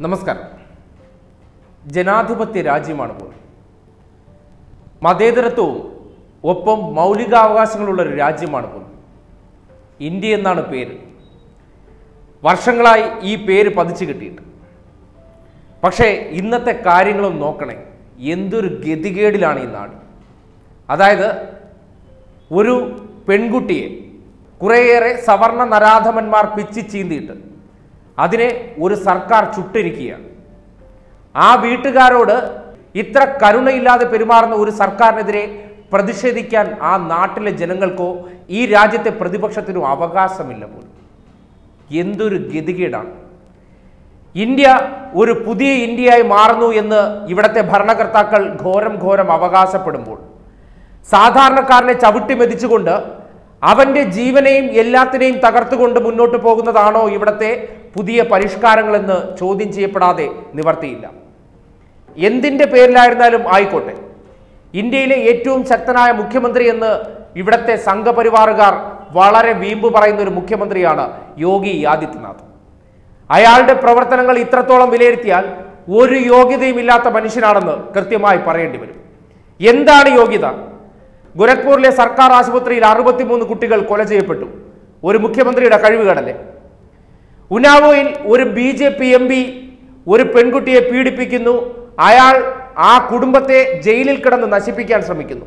നമസ്കാരം ജനാധിപത്യ രാജ്യമാണ് പോലും മതേതരത്വവും ഒപ്പം മൗലികാവകാശങ്ങളുള്ള ഒരു രാജ്യമാണ് പോലും ഇന്ത്യ എന്നാണ് പേര് വർഷങ്ങളായി ഈ പേര് പതിച്ചു കിട്ടിയിട്ട് പക്ഷേ ഇന്നത്തെ കാര്യങ്ങളും നോക്കണേ എന്തൊരു ഗതികേടിലാണ് ഈ നാട് അതായത് ഒരു പെൺകുട്ടിയെ കുറേയേറെ സവർണ നരാധമന്മാർ പിച്ചി ചീന്തിയിട്ട് അതിനെ ഒരു സർക്കാർ ചുട്ടിരിക്കുകയാണ് ആ വീട്ടുകാരോട് ഇത്ര കരുണയില്ലാതെ പെരുമാറുന്ന ഒരു സർക്കാരിനെതിരെ പ്രതിഷേധിക്കാൻ ആ നാട്ടിലെ ജനങ്ങൾക്കോ ഈ രാജ്യത്തെ പ്രതിപക്ഷത്തിനോ അവകാശമില്ല പോലും എന്തൊരു ഗതികേടാണ് ഇന്ത്യ ഒരു പുതിയ ഇന്ത്യയായി മാറുന്നു എന്ന് ഇവിടുത്തെ ഭരണകർത്താക്കൾ ഘോരം ഘോരം അവകാശപ്പെടുമ്പോൾ സാധാരണക്കാരനെ ചവിട്ടി മെതിച്ചുകൊണ്ട് അവന്റെ ജീവനെയും എല്ലാത്തിനെയും തകർത്തുകൊണ്ട് മുന്നോട്ട് പോകുന്നതാണോ ഇവിടുത്തെ പുതിയ പരിഷ്കാരങ്ങളെന്ന് ചോദ്യം ചെയ്യപ്പെടാതെ നിവർത്തിയില്ല എന്തിന്റെ പേരിലായിരുന്നാലും ആയിക്കോട്ടെ ഇന്ത്യയിലെ ഏറ്റവും ശക്തനായ മുഖ്യമന്ത്രി എന്ന് ഇവിടുത്തെ സംഘപരിവാറുകാർ വളരെ വീമ്പ് പറയുന്ന ഒരു മുഖ്യമന്ത്രിയാണ് യോഗി ആദിത്യനാഥ് അയാളുടെ പ്രവർത്തനങ്ങൾ ഇത്രത്തോളം വിലയിരുത്തിയാൽ ഒരു യോഗ്യതയും ഇല്ലാത്ത മനുഷ്യനാണെന്ന് കൃത്യമായി പറയേണ്ടി വരും എന്താണ് യോഗ്യത ഗോരഖ്പൂരിലെ സർക്കാർ ആശുപത്രിയിൽ അറുപത്തിമൂന്ന് കുട്ടികൾ കൊല ചെയ്യപ്പെട്ടു ഒരു മുഖ്യമന്ത്രിയുടെ കഴിവുകേടല്ലേ ഉനാവോയിൽ ഒരു B J P M P ഒരു പെൺകുട്ടിയെ പീഡിപ്പിക്കുന്നു അയാൾ ആ കുടുംബത്തെ ജയിലിൽ കിടന്ന് നശിപ്പിക്കാൻ ശ്രമിക്കുന്നു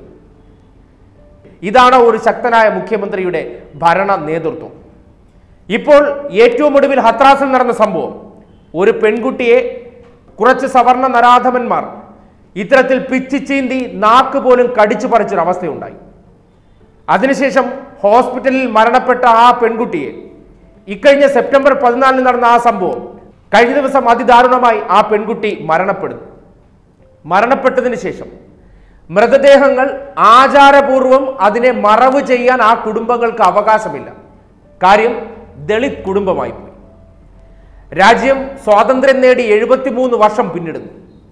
ഇതാണ് ഒരു ശക്തനായ മുഖ്യമന്ത്രിയുടെ ഭരണ നേതൃത്വം ഇപ്പോൾ ഏറ്റവും ഒടുവിൽ ഹത്രാസിൽ നടന്ന സംഭവം ഒരു പെൺകുട്ടിയെ കുറച്ച് സവർണ നരാധമന്മാർ ഇത്തരത്തിൽ പിച്ചി ചീന്തി നാക്ക് പോലും കടിച്ചു പറിച്ചൊരു അവസ്ഥയുണ്ടായി അതിനുശേഷം ഹോസ്പിറ്റലിൽ മരണപ്പെട്ട ആ പെൺകുട്ടിയെ ഇക്കഴിഞ്ഞ സെപ്റ്റംബർ പതിനാലിന് നടന്ന ആ സംഭവം കഴിഞ്ഞ ദിവസം അതിദാരുണമായി ആ പെൺകുട്ടി മരണപ്പെടുന്നു മരണപ്പെട്ടതിന് ശേഷം മൃതദേഹങ്ങൾ ആചാരപൂർവം അതിനെ മറവ് ചെയ്യാൻ ആ കുടുംബങ്ങൾക്ക് അവകാശമില്ല കാര്യം ദളിത് കുടുംബമായി പോയി രാജ്യം സ്വാതന്ത്ര്യം നേടി എഴുപത്തിമൂന്ന് വർഷം പിന്നിടുന്നു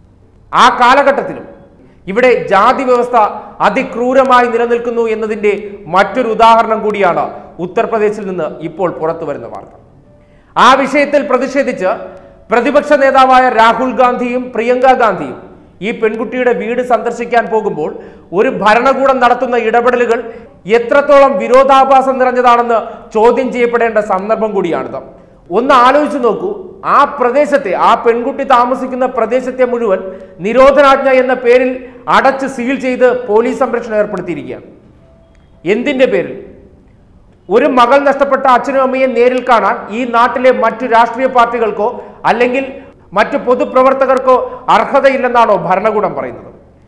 ആ കാലഘട്ടത്തിലും ഇവിടെ ജാതി വ്യവസ്ഥ അതിക്രൂരമായി നിലനിൽക്കുന്നു എന്നതിൻ്റെ മറ്റൊരു ഉദാഹരണം കൂടിയാണ് ഉത്തർപ്രദേശിൽ നിന്ന് ഇപ്പോൾ പുറത്തു വരുന്ന വാർത്ത ആ വിഷയത്തിൽ പ്രതിഷേധിച്ച് പ്രതിപക്ഷ നേതാവായ രാഹുൽ ഗാന്ധിയും പ്രിയങ്ക ഗാന്ധിയും ഈ പെൺകുട്ടിയുടെ വീട് സന്ദർശിക്കാൻ പോകുമ്പോൾ ഒരു ഭരണകൂടം നടത്തുന്ന ഇടപെടലുകൾ എത്രത്തോളം വിരോധാഭാസം നിറഞ്ഞതാണെന്ന് ചോദ്യം ചെയ്യപ്പെടേണ്ട സന്ദർഭം കൂടിയാണിത് ഒന്ന് ആലോചിച്ച് നോക്കൂ ആ പ്രദേശത്തെ ആ പെൺകുട്ടി താമസിക്കുന്ന പ്രദേശത്തെ മുഴുവൻ നിരോധനാജ്ഞ എന്ന പേരിൽ അടച്ച് സീൽ ചെയ്ത് പോലീസ് സംരക്ഷണം ഏർപ്പെടുത്തിയിരിക്കുകയാണ് എന്തിന്റെ പേരിൽ ഒരു മകൾ നഷ്ടപ്പെട്ട അച്ഛനും അമ്മയെ നേരിൽ കാണാൻ ഈ നാട്ടിലെ മറ്റു രാഷ്ട്രീയ പാർട്ടികൾക്കോ അല്ലെങ്കിൽ മറ്റു പൊതുപ്രവർത്തകർക്കോ അർഹതയില്ലെന്നാണോ ഭരണകൂടം പറയുന്നത്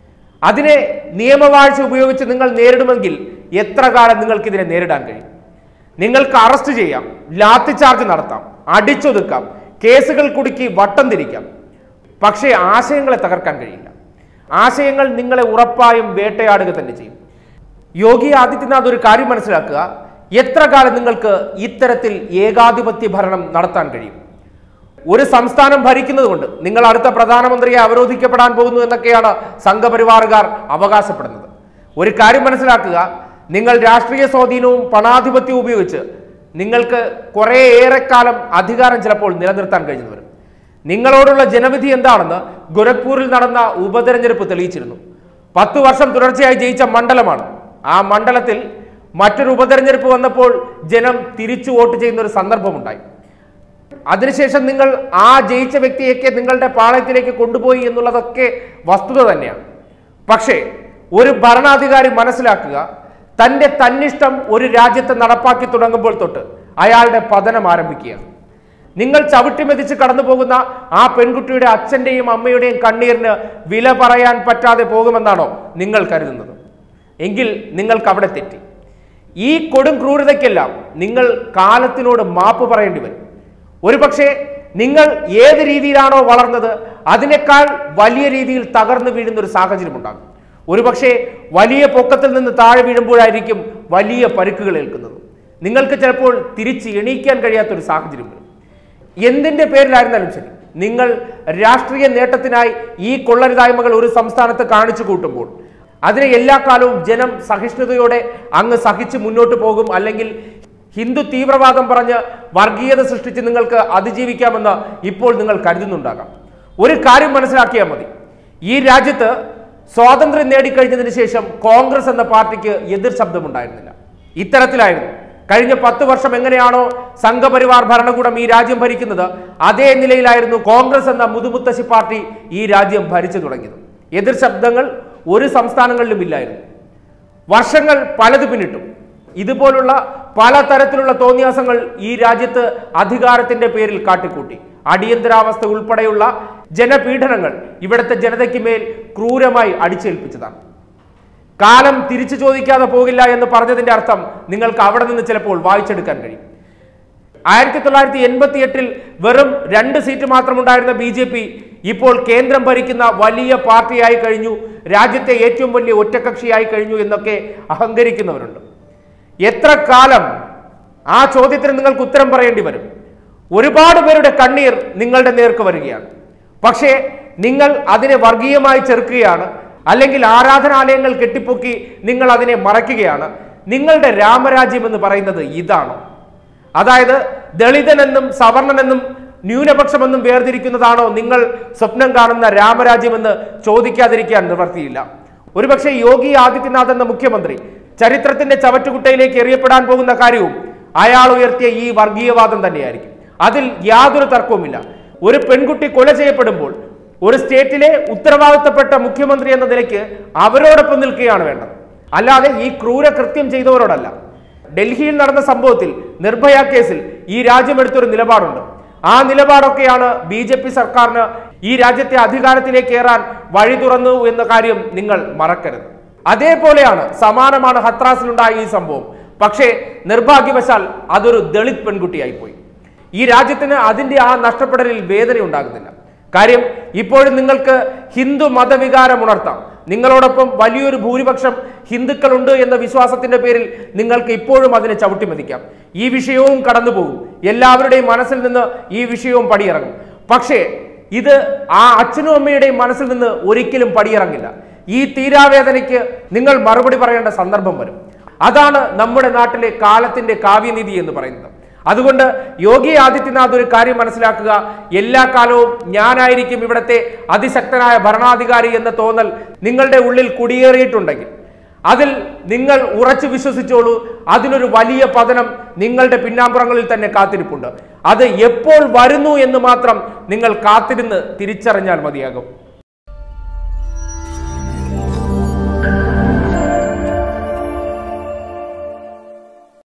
അതിനെ നിയമവാഴ്ച ഉപയോഗിച്ച് നിങ്ങൾ നേരിടുമെങ്കിൽ എത്ര കാലം നിങ്ങൾക്കിതിനെ നേരിടാൻ കഴിയും നിങ്ങൾക്ക് അറസ്റ്റ് ചെയ്യാം ലാത്തി ചാർജ് നടത്താം അടിച്ചൊതുക്കാം കേസുകൾ കുടുക്കി വട്ടം തിരിക്കാം പക്ഷേ ആശയങ്ങളെ തകർക്കാൻ കഴിയില്ല ആശയങ്ങൾ നിങ്ങളെ ഉറപ്പായും വേട്ടയാടുക തന്നെ ചെയ്യും യോഗി ആദിത്യനാഥ് ഒരു കാര്യം മനസ്സിലാക്കുക എത്ര കാലം നിങ്ങൾക്ക് ഇത്തരത്തിൽ ഏകാധിപത്യ ഭരണം നടത്താൻ കഴിയും ഒരു സംസ്ഥാനം ഭരിക്കുന്നത് കൊണ്ട് നിങ്ങൾ അടുത്ത പ്രധാനമന്ത്രിയെ അവരോധിക്കപ്പെടാൻ പോകുന്നു എന്നൊക്കെയാണ് സംഘപരിവാറുകാർ അവകാശപ്പെടുന്നത് ഒരു കാര്യം മനസ്സിലാക്കുക നിങ്ങൾ രാഷ്ട്രീയ സ്വാധീനവും പണാധിപത്യവും ഉപയോഗിച്ച് നിങ്ങൾക്ക് കുറേ ഏറെക്കാലം അധികാരം ചിലപ്പോൾ നിലനിർത്താൻ കഴിഞ്ഞു വരും നിങ്ങളോടുള്ള ജനവിധി എന്താണെന്ന് ഗോരഖ്പൂരിൽ നടന്ന ഉപതെരഞ്ഞെടുപ്പ് തെളിയിച്ചിരുന്നു പത്തു വർഷം തുടർച്ചയായി ജയിച്ച മണ്ഡലമാണ് ആ മണ്ഡലത്തിൽ മറ്റൊരു ഉപതെരഞ്ഞെടുപ്പ് വന്നപ്പോൾ ജനം തിരിച്ചു വോട്ട് ചെയ്യുന്ന ഒരു സന്ദർഭമുണ്ടായി അതിനുശേഷം നിങ്ങൾ ആ ജയിച്ച വ്യക്തിയൊക്കെ നിങ്ങളുടെ പാളയത്തിലേക്ക് കൊണ്ടുപോയി എന്നുള്ളതൊക്കെ വസ്തുത തന്നെയാണ് പക്ഷേ ഒരു ഭരണാധികാരി മനസ്സിലാക്കുക തന്റെ തന്നിഷ്ടം ഒരു രാജ്യത്ത് നടപ്പാക്കി തുടങ്ങുമ്പോൾ തൊട്ട് അയാളുടെ പതനം ആരംഭിക്കുകയാണ് നിങ്ങൾ ചവിട്ടിമെതിച്ച് കടന്നു പോകുന്ന ആ പെൺകുട്ടിയുടെ അച്ഛന്റെയും അമ്മയുടെയും കണ്ണീരിന് വില പറയാൻ പറ്റാതെ പോകുമെന്നാണോ നിങ്ങൾ കരുതുന്നത് എങ്കിൽ നിങ്ങൾക്ക് അവിടെ തെറ്റി ഈ കൊടും ക്രൂരതയ്ക്കെല്ലാം നിങ്ങൾ കാലത്തിനോട് മാപ്പ് പറയേണ്ടി വരും ഒരുപക്ഷെ നിങ്ങൾ ഏത് രീതിയിലാണോ വളർന്നത് അതിനേക്കാൾ വലിയ രീതിയിൽ തകർന്നു വീഴുന്ന ഒരു സാഹചര്യം ഉണ്ടാകും ഒരുപക്ഷെ വലിയ പൊക്കത്തിൽ നിന്ന് താഴെ വീഴുമ്പോഴായിരിക്കും വലിയ പരുക്കുകൾ ഏൽക്കുന്നത് നിങ്ങൾക്ക് ചിലപ്പോൾ തിരിച്ച് എണീക്കാൻ കഴിയാത്തൊരു സാഹചര്യം വരും എന്തിന്റെ പേരിലായിരുന്നാലും ശരി നിങ്ങൾ രാഷ്ട്രീയ നേട്ടത്തിനായി ഈ കൊള്ളരുതായ്മകൾ ഒരു സംസ്ഥാനത്ത് കാണിച്ചു കൂട്ടുമ്പോൾ അതിനെ എല്ലാ കാലവും ജനം സഹിഷ്ണുതയോടെ അങ്ങ് സഹിച്ച് മുന്നോട്ട് പോകും അല്ലെങ്കിൽ ഹിന്ദു തീവ്രവാദം പറഞ്ഞ് വർഗീയത സൃഷ്ടിച്ച് നിങ്ങൾക്ക് അതിജീവിക്കാമെന്ന് ഇപ്പോൾ നിങ്ങൾ കരുതുന്നുണ്ടാകാം ഒരു കാര്യം മനസ്സിലാക്കിയാൽ മതി ഈ രാജ്യത്ത് സ്വാതന്ത്ര്യം നേടിക്കഴിഞ്ഞതിന് ശേഷം കോൺഗ്രസ് എന്ന പാർട്ടിക്ക് എതിർ ശബ്ദമുണ്ടായിരുന്നില്ല ഇത്തരത്തിലായിരുന്നു കഴിഞ്ഞ പത്ത് വർഷം എങ്ങനെയാണോ സംഘപരിവാർ ഭരണകൂടം ഈ രാജ്യം ഭരിക്കുന്നത് അതേ നിലയിലായിരുന്നു കോൺഗ്രസ് എന്ന മുതുമുത്തശ്ശി പാർട്ടി ഈ രാജ്യം ഭരിച്ചു തുടങ്ങിയത് എതിർ ശബ്ദങ്ങൾ ഒരു സംസ്ഥാനങ്ങളിലും ഇല്ലായിരുന്നു വർഷങ്ങൾ പലത് പിന്നിട്ടു ഇതുപോലുള്ള പലതരത്തിലുള്ള തോന്നിയാസങ്ങൾ ഈ രാജ്യത്ത് അധികാരത്തിന്റെ പേരിൽ കാട്ടിക്കൂട്ടി അടിയന്തരാവസ്ഥ ഉൾപ്പെടെയുള്ള ജനപീഡനങ്ങൾ ഇവിടുത്തെ ജനതയ്ക്ക് മേൽ ക്രൂരമായി അടിച്ചേൽപ്പിച്ചതാണ് കാലം തിരിച്ചു ചോദിക്കാതെ പോകില്ല എന്ന് പറഞ്ഞതിന്റെ അർത്ഥം നിങ്ങൾക്ക് അവിടെ നിന്ന് ചിലപ്പോൾ വായിച്ചെടുക്കാൻ കഴിയും ആയിരത്തി തൊള്ളായിരത്തി എൺപത്തി എട്ടിൽ വെറും രണ്ട് സീറ്റ് മാത്രമുണ്ടായിരുന്ന ബി ജെ പി ഇപ്പോൾ കേന്ദ്രം ഭരിക്കുന്ന വലിയ പാർട്ടിയായി കഴിഞ്ഞു രാജ്യത്തെ ഏറ്റവും വലിയ ഒറ്റകക്ഷിയായി കഴിഞ്ഞു എന്നൊക്കെ അഹങ്കരിക്കുന്നവരുണ്ട് എത്ര കാലം ആ ചോദ്യത്തിന് നിങ്ങൾക്ക് ഉത്തരം പറയേണ്ടി വരും ഒരുപാട് പേരുടെ കണ്ണീർ നിങ്ങളുടെ നേർക്ക് വരികയാണ് പക്ഷേ നിങ്ങൾ അതിനെ വർഗീയമായി ചെറുക്കുകയാണ് അല്ലെങ്കിൽ ആരാധനാലയങ്ങൾ കെട്ടിപ്പൊക്കി നിങ്ങൾ അതിനെ മറയ്ക്കുകയാണ് നിങ്ങളുടെ രാമരാജ്യം എന്ന് പറയുന്നത് ഇതാണ് അതായത് ദളിതനെന്നും സവർണനെന്നും ന്യൂനപക്ഷമെന്നും വേർതിരിക്കുന്നതാണോ നിങ്ങൾ സ്വപ്നം കാണുന്ന രാമരാജ്യമെന്ന് ചോദിക്കാതിരിക്കാൻ നിവർത്തിയില്ല ഒരുപക്ഷെ യോഗി ആദിത്യനാഥ് എന്ന മുഖ്യമന്ത്രി ചരിത്രത്തിന്റെ ചവറ്റുകുട്ടയിലേക്ക് എറിയപ്പെടാൻ പോകുന്ന കാര്യവും അയാൾ ഉയർത്തിയ ഈ വർഗീയവാദം തന്നെയായിരിക്കും അതിൽ യാതൊരു തർക്കവുമില്ല ഒരു പെൺകുട്ടി കൊല ചെയ്യപ്പെടുമ്പോൾ ഒരു സ്റ്റേറ്റിലെ ഉത്തരവാദിത്തപ്പെട്ട മുഖ്യമന്ത്രി എന്ന നിലയ്ക്ക് അവരോടൊപ്പം നിൽക്കുകയാണ് വേണ്ടത് അല്ലാതെ ഈ ക്രൂര കൃത്യം ചെയ്തവരോടല്ല ഡൽഹിയിൽ നടന്ന സംഭവത്തിൽ നിർഭയ കേസിൽ ഈ രാജ്യം എടുത്തൊരു നിലപാടുണ്ട് ആ നിലപാടൊക്കെയാണ് ബി ജെ പി സർക്കാരിന് ഈ രാജ്യത്തെ അധികാരത്തിലേക്ക് കയറാൻ വഴി തുറന്നു എന്ന കാര്യം നിങ്ങൾ മറക്കരുത് അതേപോലെയാണ് സമാനമാണ് ഹത്രാസിലുണ്ടായ ഈ സംഭവം പക്ഷേ നിർഭാഗ്യവശാൽ അതൊരു ദളിത് പെൺകുട്ടിയായി പോയി ഈ രാജ്യത്തിന് അതിന്റെ ആ നഷ്ടപ്പെടലിൽ വേദന ഉണ്ടാകുന്നില്ല കാര്യം ഇപ്പോഴും നിങ്ങൾക്ക് ഹിന്ദു മതവികാരം ഉണർത്താം നിങ്ങളോടൊപ്പം വലിയൊരു ഭൂരിപക്ഷം ഹിന്ദുക്കളുണ്ട് എന്ന വിശ്വാസത്തിന്റെ പേരിൽ നിങ്ങൾക്ക് ഇപ്പോഴും അതിനെ ചവിട്ടിമതിക്കാം ഈ വിഷയവും കടന്നുപോകും എല്ലാവരുടെയും മനസ്സിൽ നിന്ന് ഈ വിഷയവും പടിയിറങ്ങും പക്ഷേ ഇത് ആ അച്ഛനും അമ്മയുടെയും മനസ്സിൽ നിന്ന് ഒരിക്കലും പടിയിറങ്ങില്ല ഈ തീരാവേദനയ്ക്ക് നിങ്ങൾ മറുപടി പറയേണ്ട സന്ദർഭം വരും അതാണ് നമ്മുടെ നാട്ടിലെ കാലത്തിന്റെ കാവ്യനിധി എന്ന് പറയുന്നത് അതുകൊണ്ട് യോഗി ആദിത്യനാഥ് ഒരു കാര്യം മനസ്സിലാക്കുക എല്ലാ കാലവും ഞാനായിരിക്കും ഇവിടുത്തെ അതിശക്തനായ ഭരണാധികാരി എന്ന തോന്നൽ നിങ്ങളുടെ ഉള്ളിൽ കുടിയേറിയിട്ടുണ്ടെങ്കിൽ അതിൽ നിങ്ങൾ ഉറച്ചു വിശ്വസിച്ചോളൂ അതിനൊരു വലിയ പതനം നിങ്ങളുടെ പിന്നാമ്പുറങ്ങളിൽ തന്നെ കാത്തിരിപ്പുണ്ട് അത് എപ്പോൾ വരുന്നു എന്ന് മാത്രം നിങ്ങൾ കാത്തിരുന്ന് തിരിച്ചറിഞ്ഞാൽ മതിയാകും